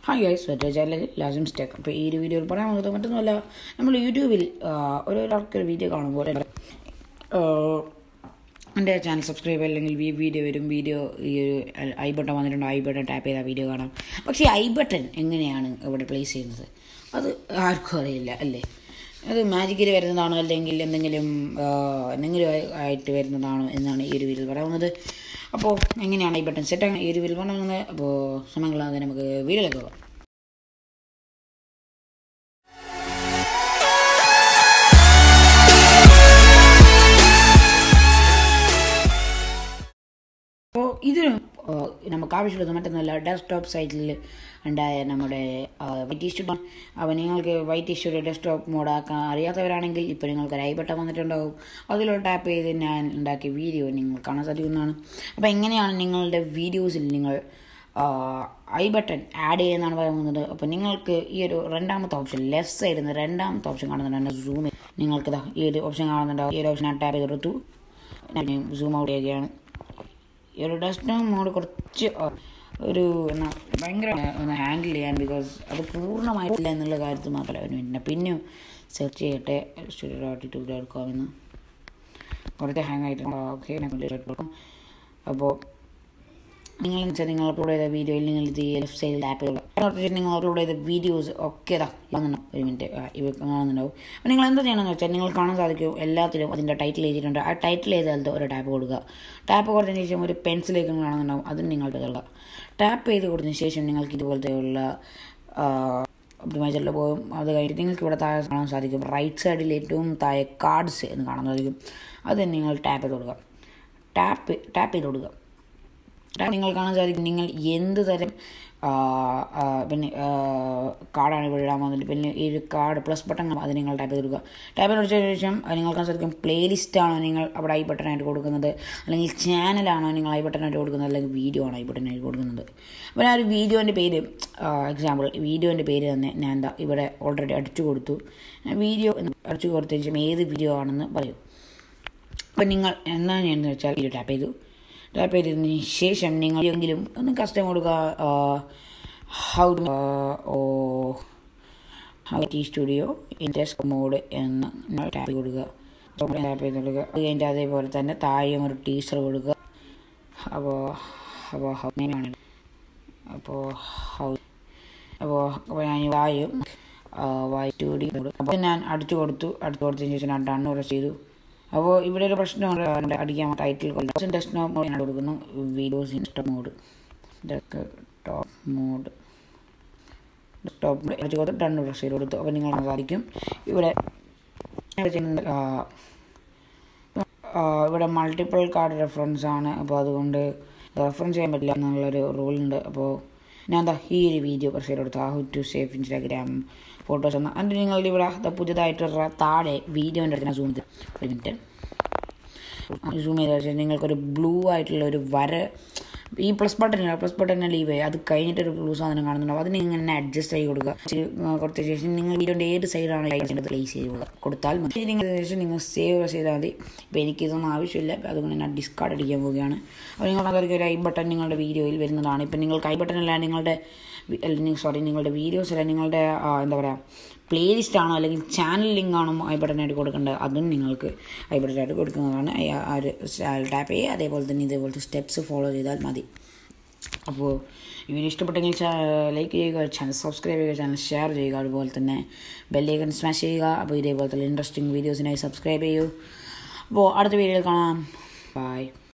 hi guys വെച്ചാൽ last mistake അപ്പോൾ ഈ ഒരു വീഡിയോയിൽ പറയാൻ പോകുന്നത് മറ്റൊന്നുമല്ല നമ്മൾ യൂട്യൂബിൽ ഓരോരാൾക്ക് വീഡിയോ കാണുമ്പോൾ എൻ്റെ ചാനൽ സബ്സ്ക്രൈബ് അല്ലെങ്കിൽ ഈ വീഡിയോ വരും വീഡിയോ ഈ ഒരു ഐ ബട്ടൺ വന്നിട്ടുണ്ട് ഐ ബട്ടൺ ടാപ്പ് ചെയ്താൽ വീഡിയോ കാണാം പക്ഷേ ഐ ബട്ടൺ എങ്ങനെയാണ് ഇവിടെ പ്ലേസ് ചെയ്യുന്നത് അത് ആർക്കും അറിയില്ല അല്ലേ അത് മാജിക്കിൽ വരുന്നതാണോ അല്ലെങ്കിൽ എന്തെങ്കിലും എന്തെങ്കിലും ആയിട്ട് വരുന്നതാണോ എന്നാണ് ഈ ഒരു വീഡിയോയിൽ പറയുന്നത് അപ്പോൾ എങ്ങനെയാണ് ഈ ബട്ടൺ സെറ്റ് ഈ ഒരു വീഡിയോയിൽ പറയുന്നത് അപ്പോൾ സമയങ്ങളാതെ നമുക്ക് വീഡിയോയിലേക്ക് പോകാം അപ്പോൾ ഇതിന് നമുക്ക് ആവശ്യമുള്ളത് മറ്റൊന്നുമല്ല ഡെസ്ക്ടോപ്പ് സൈറ്റിൽ ഉണ്ടായ നമ്മുടെ വൈറ്റ് ഇഷ്യൂ അപ്പോൾ നിങ്ങൾക്ക് വൈറ്റ് ഇഷ്യൂടെ ഡെസ്ക്ടോപ്പ് മോഡാക്കാൻ അറിയാത്തവരാണെങ്കിൽ ഇപ്പോൾ നിങ്ങൾക്ക് ഒരു ഐ ബട്ടൺ വന്നിട്ടുണ്ടാവും അതിലൂടെ ടാപ്പ് ചെയ്ത് ഞാൻ ഉണ്ടാക്കിയ വീഡിയോ നിങ്ങൾ കാണാൻ സാധിക്കുന്നതാണ് അപ്പോൾ എങ്ങനെയാണ് നിങ്ങളുടെ വീഡിയോസിൽ നിങ്ങൾ ഐ ബട്ടൺ ആഡ് ചെയ്യുന്നതാണ് പറയുന്നത് അപ്പോൾ നിങ്ങൾക്ക് ഈ ഒരു രണ്ടാമത്തെ ഓപ്ഷൻ ലെഫ്റ്റ് സൈഡിൽ നിന്ന് രണ്ടാമത്തെ ഓപ്ഷൻ കാണുന്നുണ്ട് സൂം നിങ്ങൾക്ക് ഈ ഒരു ഓപ്ഷൻ കാണുന്നുണ്ടാവും ഈ ഒരു ഓപ്ഷൻ ഞാൻ ടാപ്പ് ചെയ്തെടുത്തു ഞാൻ സൂം ഔട്ട് ചെയ്യുകയാണ് ഈ ഒരു ഡെസ്ക്ടോപ്പ് മോഡ് കുറച്ച് ഒരു എന്നാ ഭയങ്കര ഒന്ന് ഹാൻഡിൽ ചെയ്യാൻ ബിക്കോസ് അത് പൂർണ്ണമായിട്ടില്ല എന്നുള്ള കാര്യത്തിൽ മാത്രമല്ല ഒരു മിനിറ്റ് പിന്നെയും സെർച്ച് ചെയ്യട്ടെ studio dot to dot com എന്ന് കുറച്ച് ഹാങ് ആയിട്ടുണ്ട് ഓക്കെ കൊടുക്കും അപ്പോൾ നിങ്ങൾ വെച്ചാൽ നിങ്ങൾ അപ്ലോഡ് ചെയ്ത വീഡിയോയിൽ നിങ്ങൾ ഇത് ലെഫ്റ്റ് സൈഡിൽ ആപ്പ് ചെയ്യുക നിങ്ങൾ അപ്ലോഡ് ചെയ്ത വീഡിയോസ് ഒക്കെ ഇതാ കാണുന്നുണ്ടാവും ഒരു മിനിറ്റ് ഇവ കാണുന്നുണ്ടാവും അപ്പോൾ നിങ്ങൾ എന്താ ചെയ്യണമെന്ന് വെച്ചാൽ നിങ്ങൾ കാണാൻ സാധിക്കും എല്ലാത്തിലും അതിൻ്റെ ടൈറ്റിൽ എഴുതിയിട്ടുണ്ട് ആ ടൈറ്റിൽ ചെയ്താലത്തെ ഒരു ടാപ്പ് കൊടുക്കുക ടാപ്പ് കൊടുത്തതിന് ശേഷം ഒരു പെൻസിലേക്ക് കാണുന്നുണ്ടാവും അതും നിങ്ങൾ തരുക ടാപ്പ് ചെയ്ത് കൊടുത്തതിന് ശേഷം നിങ്ങൾക്ക് ഇതുപോലത്തെയുള്ള ഒപ്റ്റിമൈസറിൽ പോകും അത് കഴിഞ്ഞിട്ട് നിങ്ങൾക്ക് ഇവിടെ താഴെ കാണാൻ സാധിക്കും റൈറ്റ് സൈഡിൽ ഏറ്റവും താഴെ കാർഡ്സ് എന്ന് കാണാൻ സാധിക്കും അത് നിങ്ങൾ ടാപ്പ് ചെയ്ത് കൊടുക്കുക ടാപ്പ് ടാപ്പ് ചെയ്ത് കൊടുക്കുക നിങ്ങൾ കാണാൻ സാധിക്കും നിങ്ങൾ എന്ത് തരം പിന്നെ കാർഡാണ് ഇവിടെ ഇടാൻ വന്നിട്ട് പിന്നെ ഈ ഒരു കാർഡ് പ്ലസ് ബട്ടൺ അത് നിങ്ങൾ ടാപ്പ് ചെയ്ത് കൊടുക്കുക ടാപ്പ് ചെയ്ത് കൊടുത്തതിന് ശേഷം നിങ്ങൾ കാണാൻ സാധിക്കും പ്ലേലിസ്റ്റ് ആണോ നിങ്ങൾ അവിടെ ഐ ബട്ടണായിട്ട് കൊടുക്കുന്നത് അല്ലെങ്കിൽ ചാനലാണോ നിങ്ങൾ ഐ ബട്ടണായിട്ട് കൊടുക്കുന്നത് അല്ലെങ്കിൽ വീഡിയോ ആണോ ഐ ബട്ടണായിട്ട് കൊടുക്കുന്നത് അപ്പോൾ ഞാൻ ഒരു വീഡിയോൻ്റെ പേര് എക്സാമ്പിൾ വീഡിയോൻ്റെ പേര് തന്നെ ഞാൻ എന്താ ഇവിടെ ഓൾറെഡി അടിച്ചു കൊടുത്തു വീഡിയോ അടിച്ചു കൊടുത്തതിന് ശേഷം ഏത് വീഡിയോ ആണെന്ന് പറയും അപ്പം നിങ്ങൾ എന്താണ് ചെയ്യുന്നത് വെച്ചാൽ വീഡിയോ ടാപ്പ് ചെയ്തു ടാപ്പ് ചെയ്തതിന് ശേഷം നിങ്ങൾ എങ്കിലും ഒന്ന് കസ്റ്റം കൊടുക്കുക how oh how T studio instant mode എന്ന് നിങ്ങൾ ടാപ്പ് കൊടുക്കുക ടാപ്പ് ചെയ്ത് കൊടുക്കുക അത് കഴിഞ്ഞിട്ട് അതേപോലെ തന്നെ താഴെയും ഒരു ടീച്ചർ കൊടുക്കുക അപ്പോൾ അപ്പോൾ ഹൗമാണ് അപ്പോൾ ഹൗ അപ്പോൾ അപ്പോൾ ഞാൻ വായും വായി ടു ഡി അപ്പോൾ ഞാൻ അടിച്ചു കൊടുത്തു അടിച്ചു കൊടുത്തതിന് ശേഷം ഞാൻ ഡൺ പ്രസ് ചെയ്തു അപ്പോൾ ഇവിടെ ഒരു പ്രശ്നമുണ്ട് അടിക്കാൻ ടൈറ്റിൽ കൊണ്ട് ഡെസ്ക്ടോപ്പ് മോഡ് ഞാൻ കൊടുക്കുന്നു videos insta mode desktop mode desktop mode അടിച്ചു കൊടുത്ത് ടൺ പ്രസ് ചെയ്ത് കൊടുത്തു അപ്പോൾ നിങ്ങൾ സാധിക്കും ഇവിടെ ഇവിടെ മൾട്ടിപ്പിൾ കാർഡ് റെഫറൻസ് ആണ് അപ്പോൾ അതുകൊണ്ട് റെഫറൻസ് ചെയ്യാൻ പറ്റില്ല എന്നുള്ളൊരു റൂളുണ്ട് അപ്പോൾ ഞാൻ എന്താ ഈ ഒരു വീഡിയോ പ്രസ് ചെയ്ത് കൊടുത്തു how to save Instagram photos എന്ന് അതിന് നിങ്ങളുടെ ഇവിടെ പുതിയതായിട്ട് താഴെ വീഡിയോൻ്റെ അടുത്ത് സൂം ചെയ്ത് ഒരു മിനിറ്റ് സൂം ചെയ്ത ശേഷം നിങ്ങൾക്കൊരു ബ്ലൂ ആയിട്ടുള്ള ഒരു വര ഈ plus button plus button leave ചെയ്യുക അത് കഴിഞ്ഞിട്ട് ഒരു ബ്ലൂ സാധനം കാണുന്നുണ്ടാവും അതിന് ഇങ്ങനെ അഡ്ജസ്റ്റ് ചെയ്ത് കൊടുക്കുക കൊടുത്ത ശേഷം നിങ്ങൾ വീഡിയോൻ്റെ ഏത് സൈഡാണ് പ്ലേസ് ചെയ്ത് കൊടുക്കുക കൊടുത്താൽ മതി ഇതിന് ശേഷം നിങ്ങൾ സേവ് ചെയ്താൽ മതി ഇപ്പോൾ എനിക്കിതൊന്നും ആവശ്യമില്ല അതുകൊണ്ട് ഞാൻ ഡിസ്കാർഡ് അടിക്കാൻ പോവുകയാണ് അപ്പോൾ നിങ്ങൾ അതൊരു ഒരു ഐ ബട്ടൺ നിങ്ങളുടെ വീഡിയോയിൽ വരുന്നതാണ് ഇപ്പം നിങ്ങൾക്ക് ഐ ബട്ടൺ അല്ല നിങ്ങളുടെ സോറി നിങ്ങളുടെ വീഡിയോസ് അല്ല നിങ്ങളുടെ എന്താ പറയുക പ്ലേലിസ്റ്റ് ആണോ അല്ലെങ്കിൽ ചാനൽ ലിങ്ക് ആണോ ഐ ബട്ടനായിട്ട് കൊടുക്കേണ്ടത് അതും നിങ്ങൾക്ക് ഐ ബട്ടനായിട്ട് കൊടുക്കുന്നതാണ് ആ ഒരു ടാപ്പ് ചെയ്യുക അതേപോലെ തന്നെ ഇതേപോലത്തെ സ്റ്റെപ്സ് ഫോളോ ചെയ്താൽ മതി അപ്പോൾ ഈ വീഡിയോ ഇഷ്ടപ്പെട്ടെങ്കിൽ ലൈക്ക് ചെയ്യുക ചാനൽ സബ്സ്ക്രൈബ് ചെയ്യുക ചാനൽ ഷെയർ ചെയ്യുക അതുപോലെ തന്നെ ബെല്ലൈക്കൺ സ്മാഷ് ചെയ്യുക അപ്പോൾ ഇതേപോലത്തെ ഇൻട്രസ്റ്റിംഗ് വീഡിയോസിനായി സബ്സ്ക്രൈബ് ചെയ്യൂ അപ്പോൾ അടുത്ത വീഡിയോയിൽ കാണാം ബൈ